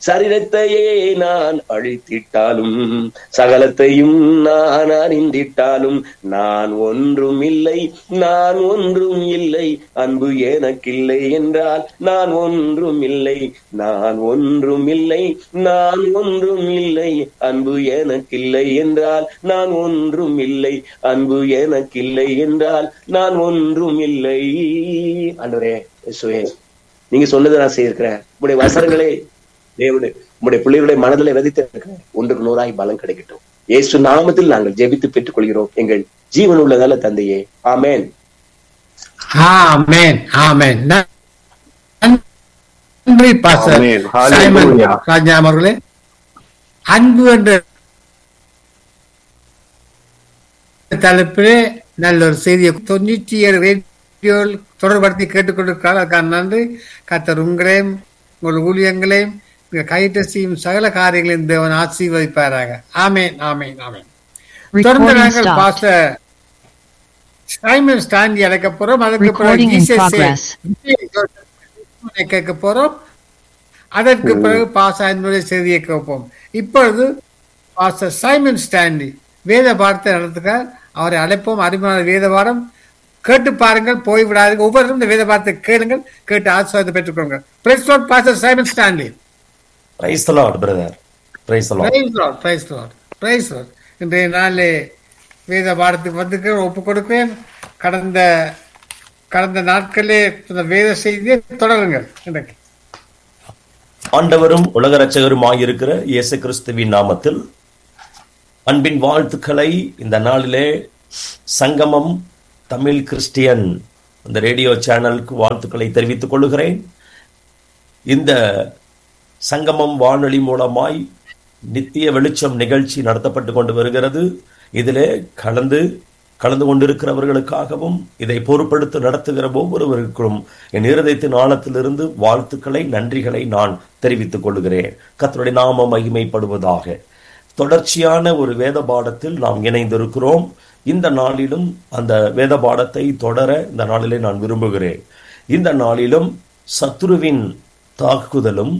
சரீரத்தையே நான் அழித்திட்டாலும் சகலத்தையும் நான் அறிந்திட்டாலும் நான் ஒன்றும் இல்லை நான் ஒன்றும் இல்லை அன்பு எனக்கில்லை என்றால் நான் ஒன்றும் இல்லை நான் ஒன்றும் இல்லை நான் ஒன்றும் இல்லை அன்பு எனக்கில்லை என்றால் நான் ஒன்றும் இல்லை அன்பு எனக்கில்லை என்றால் நான் ஒன்றும் இல்லை ஆண்டவரே இயேசுவே நீங்க சொன்னதை நான் செய்திருக்கிறேன் உங்களுடைய வசனங்களே தேவனே உங்களுடைய பிள்ளைகளுடைய மனதில் விதைத்து இருக்கிறேன் ஒன்றுக்கு நூறாய் பலம் கிடைக்கட்டும் இயேசு நாமத்தில் நாங்கள் ஜெபித்து பெற்றுக் கொள்கிறோம் எங்கள் ஜீவன் உள்ள நல்ல தந்தையே ஆமென் ஆமென் ஆமென் நன்றி பாஸ்டர் ஆமென். சைமன் ஹalleluya. ராஜா அவர்களே அன்பு என்ற தலைப்பிலே நல்ல ஒரு செய்தியை தொண்ணூற்றி ஏழு ரேடியோ தொடர்படுத்தி கேட்டுக்கொண்டிருக்கிறார் அதுக்கான நன்றி கத்தர் உங்களையும் உங்கள் ஊழியங்களையும் நீங்கள் கையிட்ட செய்யும் சகல காரியங்களையும் தேவன் ஆசீர்வதிப்பாராக ஆமேன் ஆமேன் ஆமேன் தொடர்ந்து Recording நாங்கள் stopped. பாஸ்டர் சைமன் ஸ்டாண்டி அழைக்க போறோம் அதுக்கு பிறகு Recording in Jesus progress. Vijay கேட்க போறோம் அதற்கு பிறகு பாசாயினுடைய செய்தியை கேட்போம் இப்பொழுது பாஸ்டர் சைமன் ஸ்டாண்டி வேத பாடத்தை நடத்துக்க அவரை அழைப்போம் அருமையான வேத பாடம் கேட்டு பாருங்கள் போய் விடாதீங்க ஒவ்வொருத்தரும் இந்த வேத பாடத்தை கேளுங்கள் கேட்டு ஆசிர்வாதத்தை பெற்றுக்கொள்ளுங்க பிரைஸ் லார்ட் பாஸ்டர் சைமன் ஸ்டாண்டி praise Lord brother praise Lord praise Lord praise Lord praise Lord இன்றைய நாளிலே வேத பாடத்துக்கு வந்து ஒப்பு கொடுக்கிறேன் கடந்த கடந்த நாட்களே இந்த வேத செய்தியை தொடருங்கள் இன்றைக்கு ஆண்டவரும் உலக ரட்சகருமாயிருக்கிற இயேசு கிறிஸ்துவின் நாமத்தில் அன்பின் வாழ்த்துக்களை இந்த நாளிலே சங்கமம் தமிழ் கிறிஸ்டியன் இந்த ரேடியோ சேனலுக்கு வாழ்த்துக்களை தெரிவித்துக் கொள்கிறேன் இந்த சங்கமம் வானொலி மூலமாய் நித்திய வெளிச்சம் நிகழ்ச்சி நடத்தப்பட்டு கொண்டு வருகிறது இதிலே கலந்து கலந்து கொண்டிருக்கிறவர்களுக்காகவும் இதை பொறுப்படுத்தி நடத்துகிற ஒவ்வொருவருக்கும் என் இருதயத்தின் ஆழத்திலிருந்து வாழ்த்துக்களை நன்றிகளை நான் தெரிவித்துக் கொள்கிறேன் கர்த்தருடைய நாம மகிமைப்படுவதாக தொடர்ச்சியான ஒரு வேத பாடத்தில் நாம் இணைந்திருக்கிறோம் இந்த நாளிலும் அந்த வேத பாடத்தை தொடர இந்த நாளிலே நான் விரும்புகிறேன் இந்த நாளிலும் சத்துருவின் தாக்குதலும்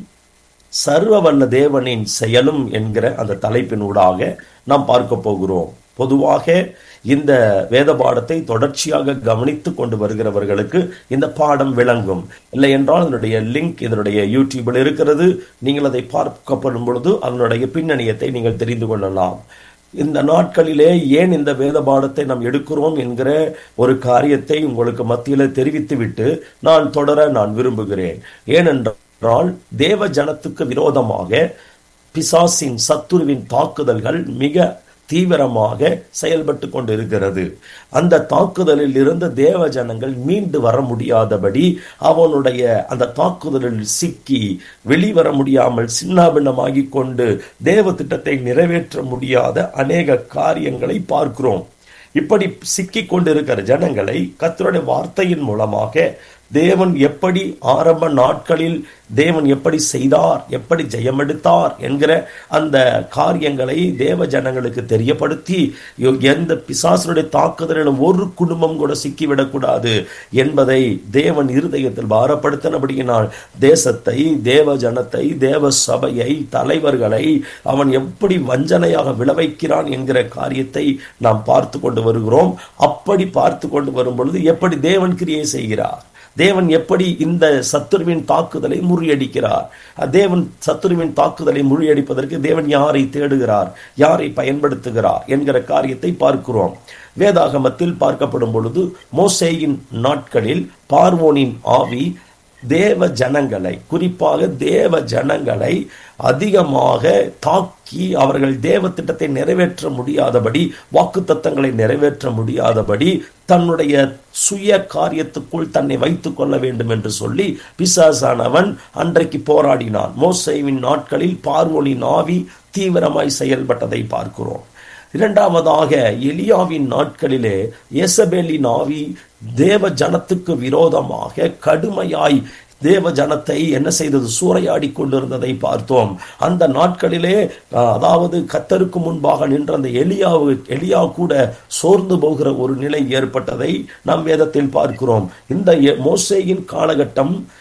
சர்வ வல்ல தேவனின் செயலும் என்கிற அந்த தலைப்பினூடாக நாம் பார்க்க போகிறோம் பொதுவாக இந்த வேத பாடத்தை தொடர்ச்சியாக கவனித்து கொண்டு வருகிறவர்களுக்கு இந்த பாடம் விளங்கும் இல்லை என்றால் அதனுடைய லிங்க் இதனுடைய யூடியூபில் இருக்கிறது நீங்கள் அதை பார்க்கப்படும் பொழுது அதனுடைய பின்னணியத்தை நீங்கள் தெரிந்து கொள்ளலாம் இந்த நாட்களிலே ஏன் இந்த வேத பாடத்தை நாம் எடுக்கிறோம் என்கிற ஒரு காரியத்தை உங்களுக்கு மத்தியில் தெரிவித்துவிட்டு நான் தொடர நான் விரும்புகிறேன் ஏனென்றால் தேவ ஜனத்துக்கு விரோதமாக பிசாசின் சத்துருவின் தாக்குதல்கள் மிக தீவிரமாக செயல்பட்டு கொண்டிருக்கிறது அந்த தாக்குதலில் இருந்து தேவ ஜனங்கள் மீண்டு வர முடியாதபடி அவனுடைய அந்த தாக்குதலில் சிக்கி வெளிவர முடியாமல் சின்னாபின்னமாகி கொண்டு தேவ திட்டத்தை நிறைவேற்ற முடியாத அநேக காரியங்களை பார்க்கிறோம் இப்படி சிக்கி கொண்டிருக்கிற ஜனங்களை கர்த்தருடைய வார்த்தையின் மூலமாக தேவன் எப்படி ஆரம்ப நாட்களில் தேவன் எப்படி செய்தார் எப்படி ஜெயமெடுத்தார் என்கிற அந்த காரியங்களை தேவ ஜனங்களுக்கு தெரியப்படுத்தி யோ- எந்த பிசாசனுடைய தாக்குதலிலும் ஒரு குடும்பம் கூட சிக்கிவிடக்கூடாது என்பதை தேவன் இருதயத்தில் பாரப்படுத்தினபடியினால் தேசத்தை தேவ ஜனத்தை தேவ சபையை தலைவர்களை அவன் எப்படி வஞ்சனையாக விளைவிக்கிறான் என்கிற காரியத்தை நாம் பார்த்து கொண்டு வருகிறோம் அப்படி பார்த்து கொண்டு வரும் பொழுது எப்படி தேவன் கிரியை செய்கிறார் தேவன் எப்படி இந்த சத்துருவின் தாக்குதலை முறியடிக்கிறார் தேவன் சத்துருவின் தாக்குதலை முறியடிப்பதற்கு தேவன் யாரை தேடுகிறார் யாரை பயன்படுத்துகிறார் என்கிற காரியத்தை பார்க்கிறோம் வேதாகமத்தில் பார்க்கப்படும் பொழுது மோசேயின் நாட்களில் பார்வோனின் ஆவி தேவ ஜனங்களை குறிப்பாக தேவ ஜனங்களை அதிகமாக தாக்கி அவர்கள் தேவ திட்டத்தை நிறைவேற்ற முடியாதபடி வாக்குத்தத்தங்களை நிறைவேற்ற முடியாதபடி தன்னுடைய சுய காரியத்துக்குள் தன்னை வைத்துக் கொள்ள வேண்டும் என்று சொல்லி பிசாசானவன் அன்றைக்கு போராடினான் மோசேவின் நாட்களில் பார்வோனின் ஆவி தீவிரமாய் செயல்பட்டதை பார்க்கிறோம் இரண்டாவதாக எலியாவின் நாட்களிலே எசபேலின் ஆவி தேவ ஜனத்துக்கு விரோதமாக கடுமையாய் தேவ ஜனத்தை என்ன செய்தது சூறையாடி கொண்டிருந்ததை பார்த்தோம் அந்த நாட்களிலே அஹ், அதாவது கத்தருக்கு முன்பாக நின்ற அந்த எலியாவு எலியா கூட சோர்ந்து போகிற ஒரு நிலை ஏற்பட்டதை நாம் வேதத்தில் பார்க்கிறோம் இந்த எ- மோசேயின் காலகட்டம்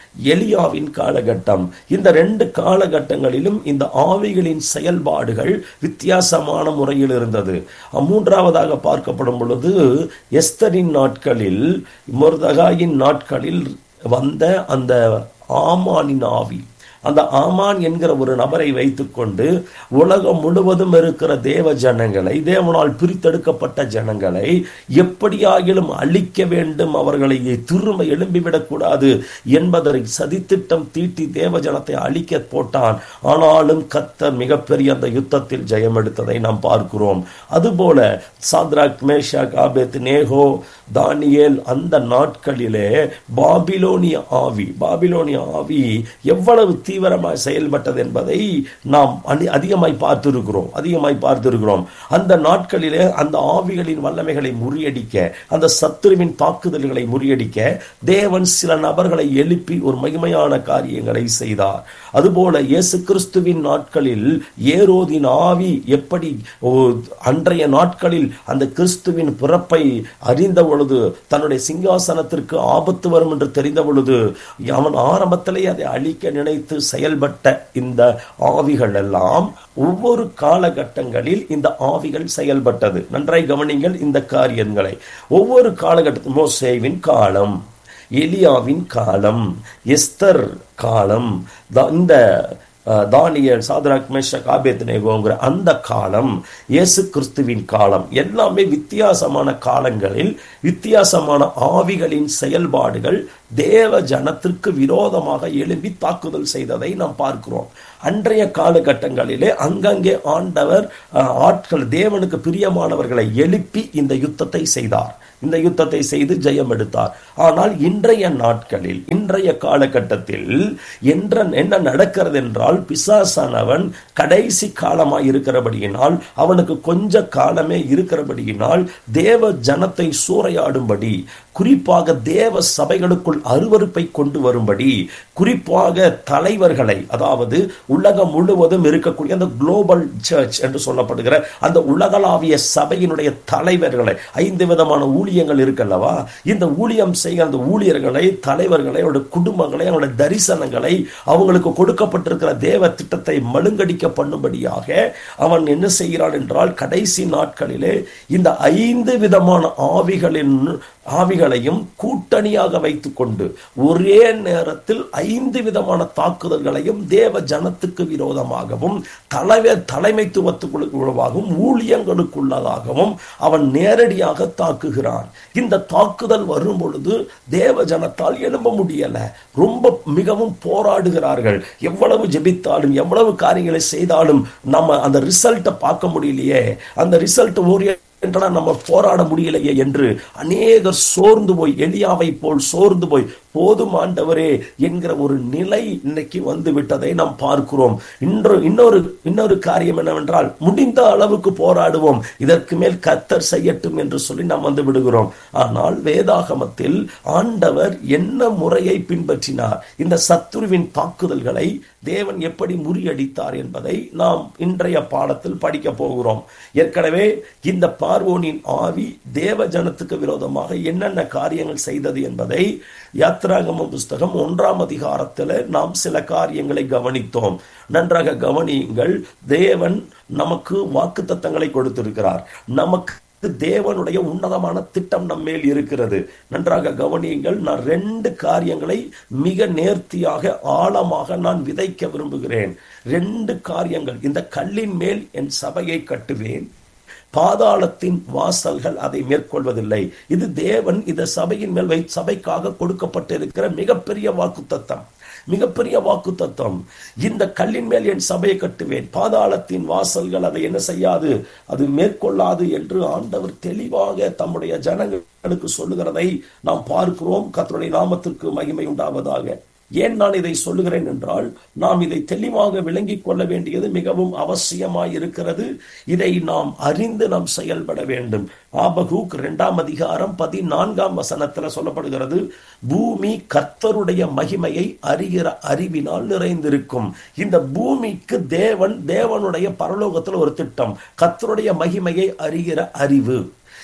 எலியாவின் காலகட்டம் இந்த ரெண்டு காலகட்டங்களிலும் இந்த ஆவிகளின் செயல்பாடுகள் வித்தியாசமான முறையில் இருந்தது மூன்றாவதாக பார்க்கப்படும் பொழுது எஸ்தரின் நாட்களில் முர்தகாயின் நாட்களில் வந்த அந்த ஆமானின் ஆவி அந்த ஆமான் என்கிற ஒரு நபரை வைத்துக்கொண்டு உலகம் முழுவதும் இருக்கிற தேவ ஜனங்களை தேவனால் பிரித்தெடுக்கப்பட்ட ஜனங்களை எப்படியாகிலும் அழிக்க வேண்டும் அவர்களை திரும்ப எழும்பிவிடக்கூடாது என்பதை சதித்திட்டம் தீட்டி தேவ ஜனத்தை அழிக்க போட்டான் ஆனாலும் கத்தர் மிகப்பெரிய அந்த யுத்தத்தில் ஜெயம் எடுத்ததை நாம் பார்க்கிறோம் அதுபோல சாத்ராக் மேஷாக் ஆபேத் நேகோ தானியேல் அந்த நாட்களிலே பாபிலோனிய ஆவி பாபிலோனிய ஆவி எவ்வளவு தீவிரமாய் செயல்பட்டது என்பதை நாம் அதி- அதிகமாய் பார்த்திருக்கிறோம் அதிகமாய் பார்த்திருக்கிறோம் அந்த நாட்களிலே அந்த ஆவிகளின் வல்லமைகளை முறியடிக்க அந்த சத்துருவின் தாக்குதல்களை முறியடிக்க தேவன் சில நபர்களை எழுப்பி ஒரு மகிமையான காரியங்களை செய்தார் அதுபோல இயேசு கிறிஸ்துவின் நாட்களில் ஏரோதின் ஆவி எப்படி ஓ, அன்றைய நாட்களில் அந்த கிறிஸ்துவின் பிறப்பை அறிந்த பொழுது தன்னுடைய சிங்காசனத்திற்கு ஆபத்து வரும் என்று தெரிந்த பொழுது அவன் ஆரம்பத்திலே அதை அழிக்க நினைத்து செயல்பட்ட இந்த ஆவிகள் எல்லாம் ஒவ்வொரு காலகட்டங்களில் இந்த ஆவிகள் செயல்பட்டது நன்றாய் கவனிங்கள் இந்த காரியங்களை ஒவ்வொரு காலகட்டத்தில் மோசேவின் காலம் எலியாவின் காலம் எஸ்தர் காலம் த- இந்த அஹ், தானியேல் சாதராக் மேஷக் ஆபேத்நேகோங்கிற அந்த காலம் இயேசு கிறிஸ்துவின் காலம் எல்லாமே வித்தியாசமான காலங்களில் வித்தியாசமான ஆவிகளின் செயல்பாடுகள் தேவ ஜனத்திற்கு விரோதமாக எழும்பி தாக்குதல் செய்ததை நாம் பார்க்கிறோம் அன்றைய காலகட்டங்களிலே அங்கங்கே ஆண்டவர் அஹ், ஆட்கள் தேவனுக்கு பிரியமானவர்களை எழுப்பி இந்த யுத்தத்தை செய்தார் இந்த யுத்தத்தை செய்து ஜெயம் எடுத்தார் ஆனால் இன்றைய நாட்களில் இன்றைய காலகட்டத்தில் என்ற என்ன நடக்கிறது என்றால் பிசாசானவன் கடைசி காலமாய் இருக்கிறபடியினால் அவனுக்கு கொஞ்ச காலமே இருக்கிறபடியினால் தேவ ஜனத்தை சூறையாடும்படி குறிப்பாக தேவ சபைகளுக்குள் அருவருப்பை கொண்டு வரும்படி குறிப்பாக தலைவர்களை அதாவது உலகம் முழுவதும் இருக்கக்கூடிய அந்த குளோபல் சர்ச் என்று சொல்லப்படுகிற அந்த உலகளாவிய சபையினுடைய தலைவர்களை ஐந்து விதமான ஊழியங்கள் இருக்கல்லவா இந்த ஊழியம் செய்ய அந்த ஊழியர்களை தலைவர்களை அவருடைய குடும்பங்களை அவருடைய தரிசனங்களை அவங்களுக்கு கொடுக்கப்பட்டிருக்கிற தேவ திட்டத்தை மழுங்கடிக்க பண்ணும்படியாக அவன் என்ன செய்கிறான் என்றால் கடைசி நாட்களிலே இந்த ஐந்து விதமான ஆவிகளின் ஆவிகளையும் கூட்டணியாக வைத்துக்கொண்டு ஒரே நேரத்தில் ஐந்து விதமான தாக்குதல்களையும் தேவ ஜனத்துக்கு விரோதமாகவும் தலைவர் தலைமைத்துவத்துக்குள்ளாகவும் ஊழியங்களுக்குள்ளதாகவும் அவன் நேரடியாக தாக்குகிறான் இந்த தாக்குதல் வரும் பொழுது தேவ ஜனத்தால் எழும்ப முடியல ரொம்ப மிகவும் போராடுகிறார்கள் எவ்வளவு ஜெபித்தாலும் எவ்வளவு காரியங்களை செய்தாலும் நம்ம அந்த ரிசல்ட்டை பார்க்க முடியலையே அந்த ரிசல்ட் ஒரு என்றால் நம்ம போராட முடியலையே என்று அநேகர் சோர்ந்து போய் எலியாவை போல் சோர்ந்து போய் போதும் ஆண்டவரே என்கிற ஒரு நிலை இன்னைக்கு வந்து விட்டதை நாம் பார்க்கிறோம் இன்று இன்னொரு இன்னொரு காரியம் என்னவென்றால் முடிந்த அளவுக்கு போராடுவோம் இதற்கு மேல் கத்தர் செய்யட்டும் என்று சொல்லி நாம் வந்து விடுகிறோம் ஆனால் வேதாகமத்தில் ஆண்டவர் என்ன முறையை பின்பற்றினார் இந்த சத்துருவின் தாக்குதல்களை தேவன் எப்படி முறியடித்தார் என்பதை நாம் இன்றைய பாடத்தில் படிக்க போகிறோம் ஏற்கனவே இந்த பார்வோனின் ஆவி தேவ ஜனத்துக்கு விரோதமாக என்னென்ன காரியங்கள் செய்தது என்பதை யாத்ராகம புஸ்தகம் ஒன்றாம் அதிகாரத்தில் நாம் சில காரியங்களை கவனித்தோம் நன்றாக கவனியுங்கள் தேவன் நமக்கு வாக்குத்தத்தங்களை கொடுத்திருக்கிறார் நமக்கு தேவனுடைய உன்னதமான திட்டம் நம்மேல் இருக்கிறது நன்றாக கவனியுங்கள் நான் ரெண்டு காரியங்களை மிக நேர்த்தியாக ஆழமாக நான் விதைக்க விரும்புகிறேன் ரெண்டு காரியங்கள் இந்த கல்லின் மேல் என் சபையை கட்டுவேன் பாதாளத்தின் வாசல்கள் அதை மேற்கொள்வதில்லை இது தேவன் இந்த சபையின் மேல் வை சபைக்காக கொடுக்கப்பட்டிருக்கிற மிகப்பெரிய வாக்குத்தத்தம் மிகப்பெரிய வாக்கு தத்துவம் இந்த கல்லின் மேல் என் சபையை கட்டுவேன் பாதாளத்தின் வாசல்கள் அதை என்ன செய்யாது அது மேற்கொள்ளாது என்று ஆண்டவர் தெளிவாக தம்முடைய ஜனங்களுக்கு சொல்லுகிறதை நாம் பார்க்கிறோம் கர்த்தருடைய நாமத்திற்கு மகிமை உண்டாவதாக ஏன் நான் இதை சொல்லுகிறேன் என்றால் நாம் இதை தெளிவாக விளங்கிக் கொள்ள வேண்டியது மிகவும் அவசியமாய் இருக்கிறது இதை நாம் அறிந்து நாம் செயல்பட வேண்டும் ஆபகூக் இரண்டாம் அதிகாரம் பதினான்காம் வசனத்துல சொல்லப்படுகிறது பூமி கர்த்தருடைய மகிமையை அறிகிற அறிவினால் நிறைந்திருக்கும் இந்த பூமிக்கு தேவன் தேவனுடைய பரலோகத்தில் ஒரு திட்டம் கர்த்தருடைய மகிமையை அறிகிற அறிவு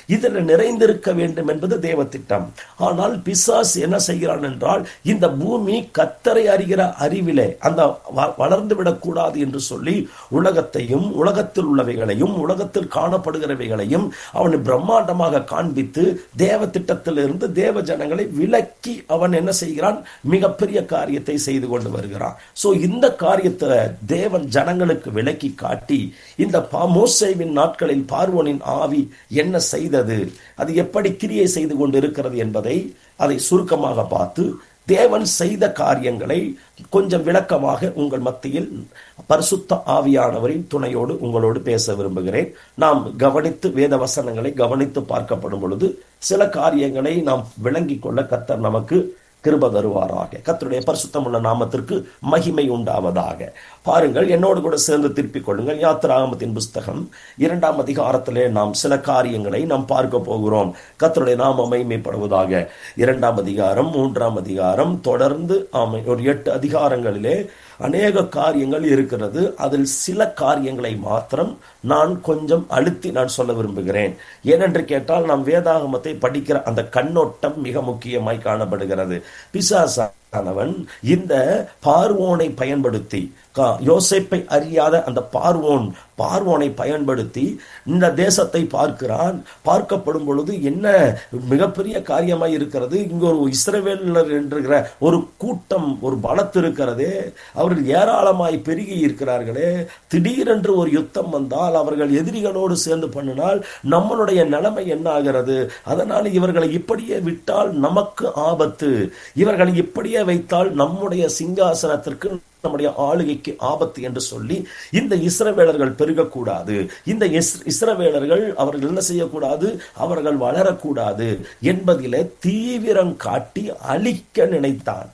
இதில் நிறைந்திருக்க வேண்டும் என்பது தேவ திட்டம் ஆனால் பிசாஸ் என்ன செய்கிறான் என்றால் இந்த பூமி கத்தரை அறிகிற அறிவிலே அந்த வ- வளர்ந்து விடக்கூடாது என்று சொல்லி உலகத்தையும் உலகத்தில் உள்ளவைகளையும் உலகத்தில் காணப்படுகிறவைகளையும் அவன் பிரம்மாண்டமாக காண்பித்து தேவ திட்டத்திலிருந்து தேவ ஜனங்களை விலக்கி அவன் என்ன செய்கிறான் மிகப்பெரிய காரியத்தை செய்து கொண்டு வருகிறான் சோ இந்த காரியத்தை தேவன் ஜனங்களுக்கு விலக்கி காட்டி இந்த பா- மோசேவின் நாட்களில் பார்வோனின் ஆவி என்ன செய்தது அது எப்படி கிரியை செய்து கொண்டு இருக்கிறது என்பதை அதை சுருக்கமாக பார்த்து தேவன் செய்த காரியங்களை கொஞ்சம் விளக்கமாக உங்கள் மத்தியில் பரிசுத்த ஆவியானவரின் துணையோடு உங்களோடு பேச விரும்புகிறேன் நாம் கவனித்து வேத வசனங்களை கவனித்து பார்க்கப்படும் பொழுது சில காரியங்களை நாம் விளங்கிக் கொள்ள கர்த்தர் நமக்கு கிருப தருவாராக கர்த்தருடைய பரிசுத்தமுள்ள நாமத்திற்கு மகிமை உண்டாவதாக பாருங்கள் என்னோடு கூட சேர்ந்து திருப்பிக் கொள்ளுங்கள் யாத்திராகமத்தின் புஸ்தகம் இரண்டாம் அதிகாரத்திலே நாம் சில காரியங்களை நாம் பார்க்க போகிறோம் கர்த்தருடைய நாம மகிமைப்படுவதாக இரண்டாம் அதிகாரம் மூன்றாம் அதிகாரம் தொடர்ந்து ஆமை ஒரு எட்டு அதிகாரங்களிலே அநேக காரியங்கள் இருக்கிறது அதில் சில காரியங்களை மாத்திரம் நான் கொஞ்சம் அழுத்தி நான் சொல்ல விரும்புகிறேன் ஏனென்று கேட்டால் நாம் வேதாகமத்தை படிக்கிற அந்த கண்ணோட்டம் மிக முக்கியமாய் காணப்படுகிறது பிசாசானவன் இந்த பார்வோனை பயன்படுத்தி கா- யோசேப்பை அறியாத அந்த பார்வோன் பார்வோனை பயன்படுத்தி இந்த தேசத்தை பார்க்கிறான் பார்க்கப்படும் பொழுது என்ன மிகப்பெரிய காரியமாய் இருக்கிறது இங்க ஒரு இஸ்ரவேலர் என்கிற ஒரு கூட்டம் ஒரு பலத்து இருக்கிறதே அவர்கள் ஏராளமாய் பெருகி இருக்கிறார்களே திடீரென்று ஒரு யுத்தம் வந்தால் அவர்கள் எதிரிகளோடு சேர்ந்து பண்ணினால் நம்மளுடைய நிலைமை என்ன ஆகிறது அதனால் இவர்களை இப்படியே விட்டால் நமக்கு ஆபத்து இவர்களை இப்படியே வைத்தால் நம்முடைய சிங்காசனத்திற்கு நம்முடைய ஆளுகைக்கு ஆபத்து என்று சொல்லி இந்த இஸ்ரவேலர்கள் பெருகக்கூடாது இந்த இஸ்- இஸ்ரவேலர்கள் அவர்கள் என்ன செய்யக்கூடாது அவர்கள் வளரக்கூடாது என்பதிலே தீவிரம் காட்டி அழிக்க நினைத்தான்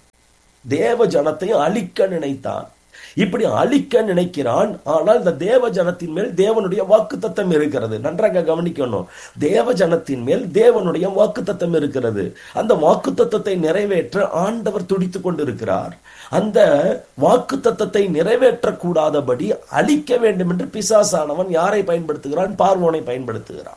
தேவ ஜனத்தை அழிக்க நினைத்தான் இப்படி அழிக்க நினைக்கிறான் ஆனால் இந்த தேவ ஜனத்தின் மேல் தேவனுடைய வாக்குத்தத்தம் இருக்கிறது நன்றாக கவனிக்கணும் தேவ ஜனத்தின் மேல் தேவனுடைய வாக்குத்தத்தம் இருக்கிறது அந்த வாக்குத்தத்தத்தை நிறைவேற்ற ஆண்டவர் துடித்துக் கொண்டிருக்கிறார் அந்த வாக்குத்தத்தத்தை நிறைவேற்றக்கூடாதபடி அழிக்க வேண்டும் என்று பிசாசானவன் யாரை பயன்படுத்துகிறான் பார்வோனை பயன்படுத்துகிறான்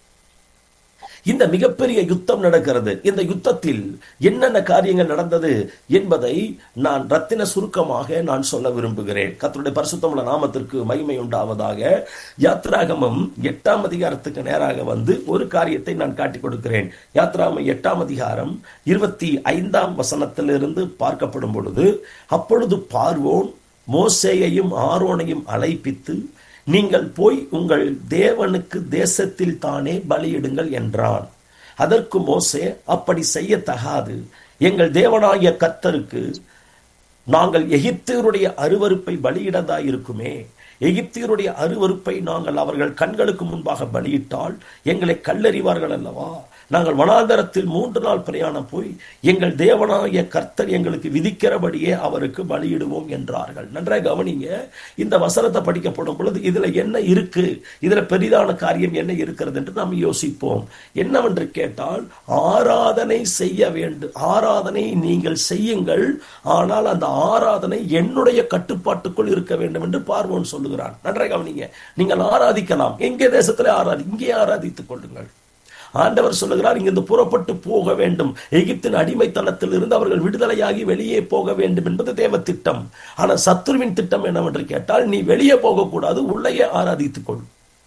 இந்த மிகப்பெரிய யுத்தம் நடக்கிறது இந்த யுத்தத்தில் என்னென்ன காரியங்கள் நடந்தது என்பதை நான் ரத்தின சுருக்கமாக நான் சொல்ல விரும்புகிறேன் கர்த்தருடைய பரிசுத்தமுள்ள நாமத்திற்கு மகிமை உண்டாவதாக யாத்ராகமம் எட்டாம் அதிகாரத்துக்கு நேராக வந்து ஒரு காரியத்தை நான் காட்டிக் கொடுக்கிறேன் யாத்ராகமம் எட்டாம் அதிகாரம் இருபத்தி ஐந்தாம் வசனத்திலிருந்து பார்க்கப்படும் பொழுது அப்பொழுது பார்வோன் மோசேயையும் ஆரோனையும் அழைப்பித்து நீங்கள் போய் உங்கள் தேவனுக்கு தேசத்தில் தானே பலியிடுங்கள் என்றான் அதற்கு மோசே அப்படி செய்யத்தகாது எங்கள் தேவனாகிய கர்த்தருக்கு நாங்கள் எகிப்தியருடைய அருவருப்பை பலியிடதா இருக்குமே எகிப்தியருடைய அருவருப்பை நாங்கள் அவர்கள் கண்களுக்கு முன்பாக பலியிட்டால் எங்களை கல்லறிவார்கள் அல்லவா நாங்கள் வனாந்தரத்தில் மூன்று நாள் பிரயாணம் போய் எங்கள் தேவனாகிய கர்த்தர் எங்களுக்கு விதிக்கிறபடியே அவருக்கு பலியிடுவோம் என்றார்கள் நன்றாக கவனிங்க இந்த வசனத்தை படிக்கப்படும் பொழுது இதுல என்ன இருக்கு இதுல பெரிதான காரியம் என்ன இருக்கிறது என்று நாம் யோசிப்போம் என்னவென்று கேட்டால் ஆராதனை செய்ய வேண்டும் ஆராதனை நீங்கள் செய்யுங்கள் ஆனால் அந்த ஆராதனை என்னுடைய கட்டுப்பாட்டுக்குள் இருக்க வேண்டும் என்று பார்வோன் சொல்லுகிறான் நன்றாக கவனிங்க நீங்கள் ஆராதிக்கலாம் எங்கே தேசத்திலே ஆராதி இங்கே ஆராதித்துக் கொள்ளுங்கள் ஆண்டவர் சொல்லுகிறார் இங்கிருந்து புறப்பட்டு போக வேண்டும் எகிப்தின் அடிமைத்தனத்தில் இருந்து அவர்கள் விடுதலையாகி வெளியே போக வேண்டும் என்பது தேவ திட்டம் ஆனால் சத்துருவின் திட்டம் என்னவென்று கேட்டால் நீ வெளியே போகக்கூடாது உள்ளேயே ஆராதித்துக் கொள்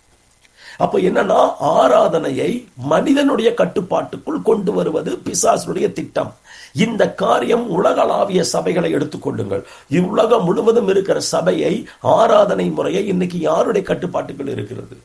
அப்ப என்னன்னா ஆராதனையை மனிதனுடைய கட்டுப்பாட்டுக்குள் கொண்டு வருவது பிசாசுடைய திட்டம் இந்த காரியம் உலகளாவிய சபைகளை எடுத்துக்கொள்ளுங்கள் இவ்வுலகம் முழுவதும் இருக்கிற சபையை ஆராதனை முறையை இன்னைக்கு யாருடைய கட்டுப்பாட்டுக்குள் இருக்கிறது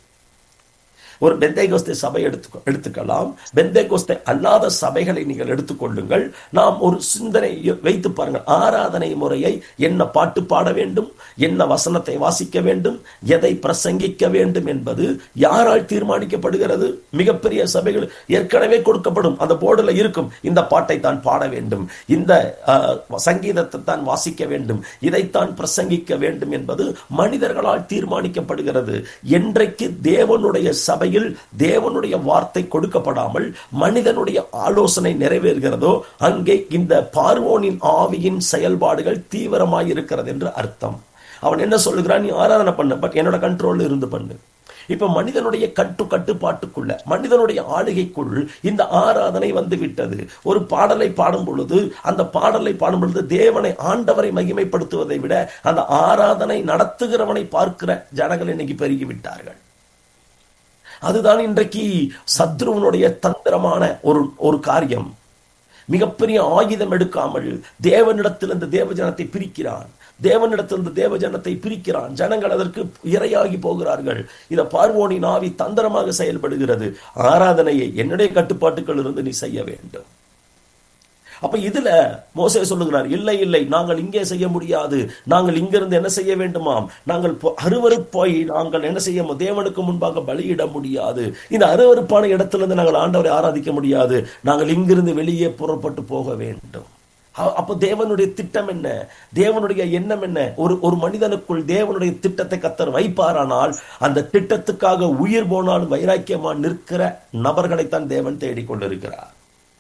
ஒரு பெந்தைகோஸ்தை சபை எடுத்து எடுத்துக்கலாம் பெந்தைகோஸ்தை அல்லாத சபைகளை நீங்கள் எடுத்துக்கொள்ளுங்கள் நாம் ஒரு சிந்தனை வைத்து பாருங்கள் ஆராதனை முறையை என்ன பாட்டு பாட வேண்டும் என்ன வசனத்தை வாசிக்க வேண்டும் எதை பிரசங்கிக்க வேண்டும் என்பது யாரால் தீர்மானிக்கப்படுகிறது மிகப்பெரிய சபைகள் ஏற்கனவே கொடுக்கப்படும் அந்த போர்டுல இருக்கும் இந்த பாட்டை தான் பாட வேண்டும் இந்த அஹ், சங்கீதத்தை தான் வாசிக்க வேண்டும் இதைத்தான் பிரசங்கிக்க வேண்டும் என்பது மனிதர்களால் தீர்மானிக்கப்படுகிறது என்றைக்கு தேவனுடைய சபையில் தேவனுடைய வார்த்தை கொடுக்கப்படாமல் மனிதனுடைய ஆலோசனை நிறைவேறுகிறதோ அங்கே இந்த பார்வோனின் ஆவியின் செயல்பாடுகள் தீவிரமாய் இருக்கிறது என்று அர்த்தம் அவன் என்ன சொல்லுகிறான் நீ ஆராதனை பண்ண பட் என்னோட கண்ட்ரோல்ல இருந்து பண்ணு இப்ப மனிதனுடைய கட்டு கட்டுப்பாட்டுக்குள்ள மனிதனுடைய ஆளுகைக்குள் இந்த ஆராதனை வந்து விட்டது ஒரு பாடலை பாடும் பொழுது அந்த பாடலை பாடும் பொழுது தேவனை ஆண்டவரை மகிமைப்படுத்துவதை விட அந்த ஆராதனை நடத்துகிறவனை பார்க்கிற ஜனங்கள் இன்னைக்கு பெருகி விட்டார்கள் அதுதான் இன்றைக்கு சத்ருவனுடைய தந்திரமான ஒரு ஒரு காரியம் மிகப்பெரிய ஆயுதம் எடுக்காமல் தேவனிடத்தில் இந்த தேவ ஜனத்தை பிரிக்கிறான் தேவனிடத்தில் இந்த தேவ ஜனத்தை பிரிக்கிறான் ஜனங்கள் அதற்கு இரையாகி போகிறார்கள் இத பார்வோனின் ஆவி தந்திரமாக செயல்படுகிறது ஆராதனையை என்னுடைய கட்டுப்பாட்டுகள் இருந்து நீ செய்ய வேண்டும் அப்ப இதுல மோசே சொல்லுகிறார் இல்லை இல்லை நாங்கள் இங்கே செய்ய முடியாது நாங்கள் இங்கிருந்து என்ன செய்ய வேண்டுமாம் நாங்கள் பொ- அருவருப்பாய் நாங்கள் என்ன செய்ய மு- தேவனுக்கு முன்பாக பலியிட முடியாது இந்த அருவருப்பான இடத்திலிருந்து நாங்கள் ஆண்டவரை ஆராதிக்க முடியாது நாங்கள் இங்கிருந்து வெளியே புறப்பட்டு போக வேண்டும் அ- அப்போ தேவனுடைய திட்டம் என்ன தேவனுடைய எண்ணம் என்ன ஒரு ஒரு மனிதனுக்குள் தேவனுடைய திட்டத்தை கத்தர் வைப்பாரானால் அந்த திட்டத்துக்காக உயிர் போனாலும் வைராக்கியமா நிற்கிற நபர்களைத்தான் தேவன் தேடிக்கொண்டிருக்கிறார்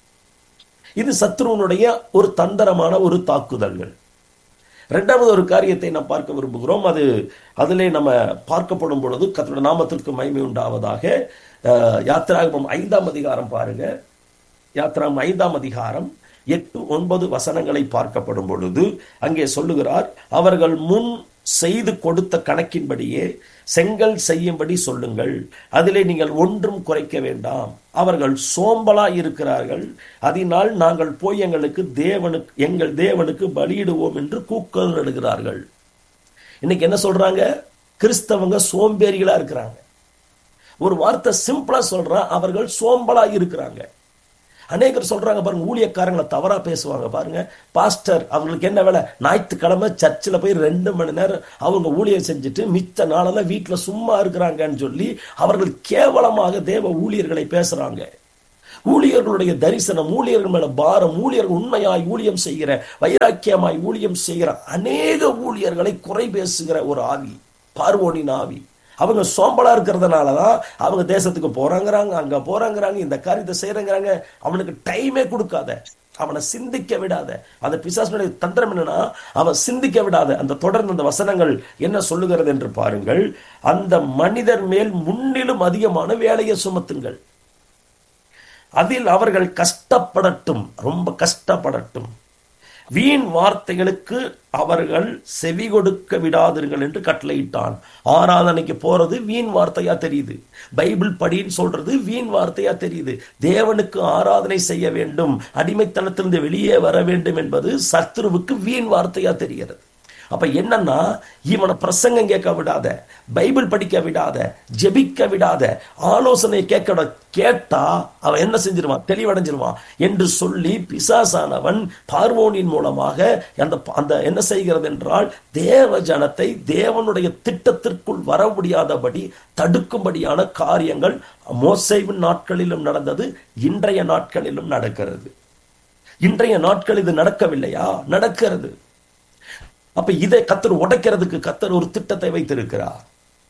இது சத்ருவனுடைய ஒரு தந்திரமான ஒரு தாக்குதல்கள் இரண்டாவது ஒரு காரியத்தை நாம் பார்க்க விரும்புகிறோம் அது அதிலே நம்ம பார்க்கப்படும் பொழுது கத்தருடைய நாமத்திற்கு மகிமை உண்டாவதாக அஹ், யாத்திராகமம் ஐந்தாம் அதிகாரம் பாருங்க யாத்திராகமம் ஐந்தாம் அதிகாரம் எட்டு ஒன்பது வசனங்களை பார்க்கப்படும் பொழுது அங்கே சொல்லுகிறார் அவர்கள் முன் செய்து கொடுத்த கணக்கின்படியே செங்கல் செய்யும்படி சொல்லுங்கள் அதிலே நீங்கள் ஒன்றும் குறைக்க வேண்டாம் அவர்கள் சோம்பலா இருக்கிறார்கள் அதனால் நாங்கள் போய் எங்களுக்கு தேவனுக்கு எங்கள் தேவனுக்கு பலியிடுவோம் என்று கூக்கல் நடுகிறார்கள் இன்னைக்கு என்ன சொல்றாங்க கிறிஸ்தவங்க சோம்பேறிகளா இருக்கிறாங்க ஒரு வார்த்தை சிம்பிளா சொல்றான் அவர்கள் சோம்பலா இருக்கிறாங்க அநேகர் சொல்றாங்க பாருங்க ஊழியக்காரங்களை தவறா பேசுவாங்க பாருங்க பாஸ்டர் அவங்களுக்கு என்ன வேலை ஞாயிற்றுக்கிழமை சர்ச்சில் போய் ரெண்டு மணி நேரம் அவங்க ஊழியம் செஞ்சுட்டு மித்த நாளெல்லாம் வீட்டில் சும்மா இருக்கிறாங்கன்னு சொல்லி அவர்கள் கேவலமாக தேவ ஊழியர்களை பேசுறாங்க ஊழியர்களுடைய தரிசனம் ஊழியர்கள் மேல பாரம் ஊழியர்கள் உண்மையாய் ஊழியம் செய்கிற வைராக்கியமாய் ஊழியம் செய்கிற அநேக ஊழியர்களை குறை பேசுகிற ஒரு ஆவி பார்வோனின் ஆவி அவங்க சோம்பலா இருக்கிறதுனால தான் அவங்க தேசத்துக்கு போறாங்கிறாங்க அங்க போறாங்கிறாங்க இந்த காரியத்தை செய்யறங்கிறாங்க அவனுக்கு டைமே கொடுக்காத அவனை சிந்திக்க விடாத அந்த பிசாசனுடைய தந்திரம் என்னன்னா அவன் சிந்திக்க விடாத அந்த தொடர்ந்து அந்த வசனங்கள் என்ன சொல்லுகிறது என்று பாருங்கள் அந்த மனிதர் மேல் முன்னிலும் அதிகமான வேலையை சுமத்துங்கள் அதில் அவர்கள் கஷ்டப்படட்டும் ரொம்ப கஷ்டப்படட்டும் வீண் வார்த்தைகளுக்கு அவர்கள் செவி கொடுக்க விடாதீர்கள் என்று கட்டளையிட்டான் ஆராதனைக்கு போறது வீண் வார்த்தையா தெரியுது பைபிள் படின்னு சொல்றது வீண் வார்த்தையா தெரியுது தேவனுக்கு ஆராதனை செய்ய வேண்டும் அடிமைத்தனத்திலிருந்து வெளியே வர வேண்டும் என்பது சத்ருவுக்கு வீண் வார்த்தையா தெரிகிறது அப்ப என்னன்னா இவனை பிரசங்கம் கேட்க விடாத பைபிள் படிக்க விடாத ஜெபிக்க விடாத ஆலோசனை கேட்க விட- கேட்டா அவன் என்ன செஞ்சிருவான் தெளிவடைஞ்சிருவான் என்று சொல்லி பிசாசானவன் பார்வோனின் மூலமாக அந்த அந்த என்ன செய்கிறது என்றால் தேவ ஜனத்தை தேவனுடைய திட்டத்திற்குள் வர முடியாதபடி தடுக்கும்படியான காரியங்கள் மோசைவின் நாட்களிலும் நடந்தது இன்றைய நாட்களிலும் நடக்கிறது இன்றைய நாட்கள் இது நடக்கவில்லையா நடக்கிறது அப்ப இதை கத்தர் உடைக்கிறதுக்கு கத்தர் ஒரு திட்டத்தை வைத்திருக்கிறார்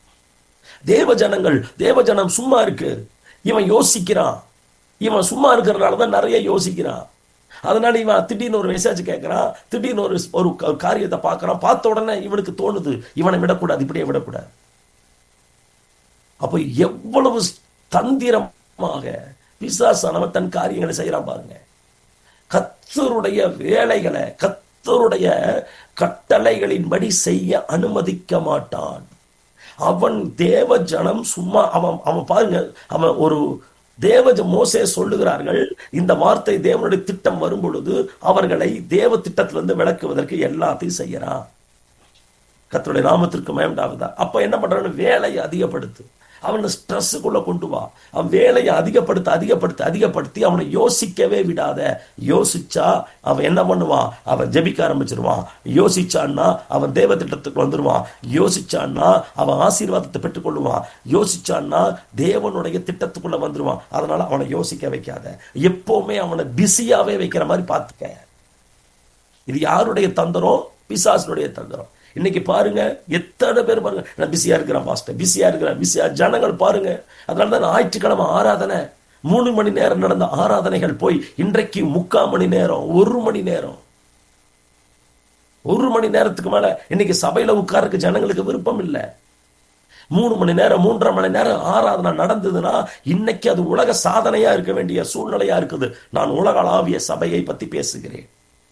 தேவ ஜனங்கள் தேவ ஜனம் சும்மா இருக்கு இவன் யோசிக்கிறான் இவன் சும்மா இருக்கிறதுனால தான் நிறைய யோசிக்கிறான் அதனால இவன் திடீர்னு ஒரு மெசேஜ் கேட்கறான் திடீர்னு ஒரு ஒரு க- காரியத்தை பார்க்கறான் பார்த்த உடனே இவனுக்கு தோணுது இவனை விடக்கூடாது இப்படியே விடக்கூடாது அப்ப எவ்வளவு தந்திரமாக பிசாசானவன் தன் காரியங்களை செய்யறான் பாருங்க கத்தருடைய வேலைகளை கத்தருடைய கட்டளைகளின்படி செய்ய அனுமதிக்க மாட்டான் அவன் தேவ ஜனம் சும்மா அவன் அவன் பாருங்க அவன் ஒரு தேவ மோசே சொல்லுகிறார்கள் இந்த வார்த்தை தேவனுடைய திட்டம் வரும் பொழுது அவர்களை தேவ திட்டத்திலிருந்து விளக்குவதற்கு எல்லாத்தையும் செய்யறான் கர்த்தருடைய நாமத்திற்கு மயம்டாகுதா அப்ப என்ன பண்றான்னு வேலையை அதிகப்படுத்து அவனை ஸ்ட்ரெஸ்ஸுக்குள்ள கொண்டு வா அவன் வேலையை அதிகப்படுத்த அதிகப்படுத்த அதிகப்படுத்தி அவனை யோசிக்கவே விடாத யோசிச்சா அவன் என்ன பண்ணுவான் அவன் ஜெபிக்க ஆரம்பிச்சிருவான் யோசிச்சான்னா அவன் தேவ திட்டத்துக்கு வந்துருவான் யோசிச்சான்னா அவன் ஆசீர்வாதத்தை பெற்றுக்கொள்ளுவான் யோசிச்சான்னா தேவனுடைய திட்டத்துக்குள்ள வந்துருவான் அதனால அவனை யோசிக்க வைக்காத எப்பவுமே அவனை பிஸியாவே வைக்கிற மாதிரி பார்த்துக்க இது யாருடைய தந்திரம் பிசாசனுடைய தந்திரம் இன்னைக்கு பாருங்க எத்தனை பேர் பாருங்க நான் பிஸியா இருக்கிறேன் பாஸ்டர் பிஸியா இருக்கிறேன் பிஸியா ஜனங்கள் பாருங்க அதனால தான் ஞாயிற்றுக்கிழமை ஆராதனை மூணு மணி நேரம் நடந்த ஆராதனைகள் போய் இன்றைக்கு முக்கால் மணி நேரம் ஒரு மணி நேரம் ஒரு மணி நேரத்துக்கு மேல இன்னைக்கு சபையில உட்கார்றதுக்கு ஜனங்களுக்கு விருப்பம் இல்லை மூணு மணி நேரம் மூன்றரை மணி நேரம் ஆராதனை நடந்ததுன்னா இன்னைக்கு அது உலக சாதனையா இருக்க வேண்டிய சூழ்நிலையா இருக்குது நான் உலகளாவிய சபையை பத்தி பேசுகிறேன்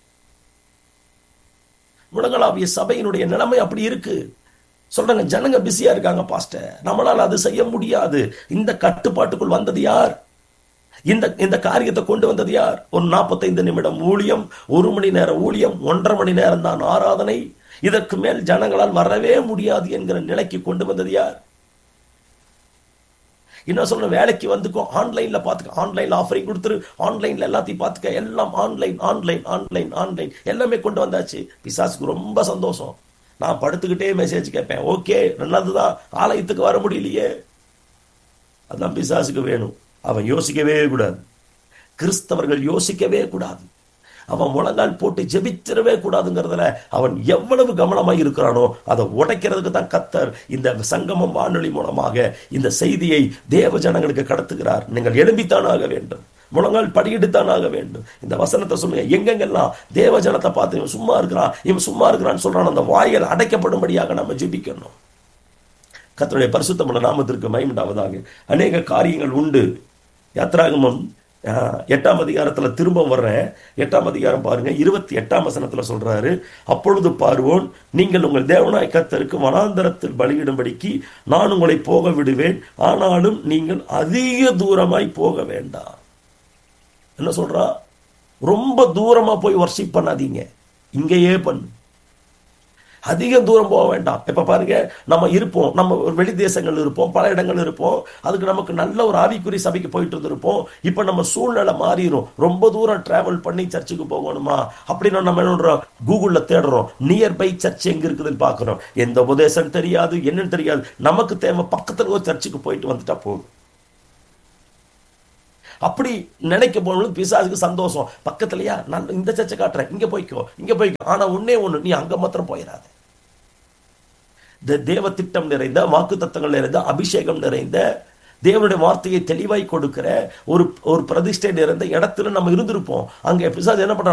உலகளாவிய சபையினுடைய நிலைமை அப்படி இருக்கு சொல்றாங்க ஜனங்க பிஸியா இருக்காங்க பாஸ்டர் நம்மளால அது செய்ய முடியாது இந்த கட்டுப்பாட்டுக்குள் வந்தது யார் இந்த இந்த காரியத்தை கொண்டு வந்தது யார் ஒரு நாற்பத்தைந்து நிமிடம் ஊழியம் ஒரு மணி நேரம் ஊழியம் ஒன்றரை மணி நேரம் தான் ஆராதனை இதற்கு மேல் ஜனங்களால் வரவே முடியாது என்கிற நிலைக்கு கொண்டு வந்தது யார் இன்னும் சொல்ற வேலைக்கு வந்துக்கோ ஆன்லைன்ல பாத்துக்க ஆன்லைன்ல ஆஃபரிங் கொடுத்துரு ஆன்லைன்ல எல்லாத்தையும் பாத்துக்க எல்லாம் ஆன்லைன் ஆன்லைன் ஆன்லைன் ஆன்லைன் எல்லாமே கொண்டு வந்தாச்சு பிசாசுக்கு ரொம்ப சந்தோஷம் நான் படுத்துக்கிட்டே மெசேஜ் கேட்பேன் ஓகே நல்லதுதான் ஆலயத்துக்கு வர முடியலையே அதான் பிசாசுக்கு வேணும் அவன் யோசிக்கவே கூடாது கிறிஸ்தவர்கள் யோசிக்கவே கூடாது அவன் முழங்கால் போட்டு ஜெபித்திடவே கூடாதுங்கிறதுல அவன் எவ்வளவு கவனமாக இருக்கிறானோ அதை உடைக்கிறதுக்கு தான் கத்தர் இந்த சங்கமம் வானொலி மூலமாக இந்த செய்தியை தேவ ஜனங்களுக்கு கடத்துகிறார் நீங்கள் எழும்பித்தான் ஆக வேண்டும் முழங்கால் படியெடுத்தான் ஆக வேண்டும் இந்த வசனத்தை சொல்லுங்க எங்கெங்கெல்லாம் தேவ ஜனத்தை பார்த்து இவன் சும்மா இருக்கிறான் இவன் சும்மா இருக்கிறான்னு சொல்றான் அந்த வாயில் அடைக்கப்படும்படியாக நம்ம ஜெபிக்கணும் கத்தருடைய பரிசுத்தமுள்ள நாமத்திற்கு மயமுண்டாவதாக அநேக காரியங்கள் உண்டு யாத்ராகமம் ஆஹ், எட்டாம் அதிகாரத்துல திரும்ப வர்றேன் எட்டாம் அதிகாரம் பாருங்க இருபத்தி எட்டாம் வசனத்துல சொல்றாரு அப்பொழுது பார்வோன் நீங்கள் உங்கள் தேவனாய் கர்த்தருக்கு வனாந்தரத்தில் பலியிடும்படிக்கு நான் உங்களை போக விடுவேன் ஆனாலும் நீங்கள் அதிக தூரமாய் போக வேண்டாம் என்ன சொல்றா ரொம்ப தூரமா போய் வர்ஷிப் பண்ணாதீங்க இங்கேயே பண்ணு அதிக தூரம் போக வேண்டாம் இப்ப பாருங்க நம்ம இருப்போம் நம்ம ஒரு வெளி தேசங்கள் இருப்போம் பல இடங்கள் இருப்போம் அதுக்கு நமக்கு நல்ல ஒரு ஆவிக்குறி சபைக்கு போயிட்டு இருந்திருப்போம் இப்ப நம்ம சூழ்நிலை மாறிடும் ரொம்ப தூரம் டிராவல் பண்ணி சர்ச்சுக்கு போகணுமா அப்படின்னு நம்ம என்ன பண்றோம் கூகுள்ல தேடுறோம் நியர்பை சர்ச் எங்க இருக்குதுன்னு பாக்குறோம் எந்த உபதேசம் தெரியாது என்னன்னு தெரியாது நமக்கு தேவை பக்கத்துல ஒரு சர்ச்சுக்கு போயிட்டு வந்துட்டா போதும் அப்படி நினைக்க போனது பிசாசுக்கு சந்தோஷம் பக்கத்துலயா நான் இந்த சர்ச்சை காட்டுறேன் இங்க போய்க்கோ இங்க போய்க்கோ ஆனா ஒன்னே ஒண்ணு நீ அங்க மாத்திரம் போயிடாத இந்த தேவ திட்டம் நிறைந்த வாக்கு தத்தங்கள் நிறைந்த அபிஷேகம் நிறைந்த தேவனுடைய வார்த்தையை தெளிவாய் கொடுக்கிற ஒரு ஒரு பிரதிஷ்டை நிறைந்த இடத்துல நம்ம இருந்திருப்போம் அங்க பிசாசு என்ன பண்றான்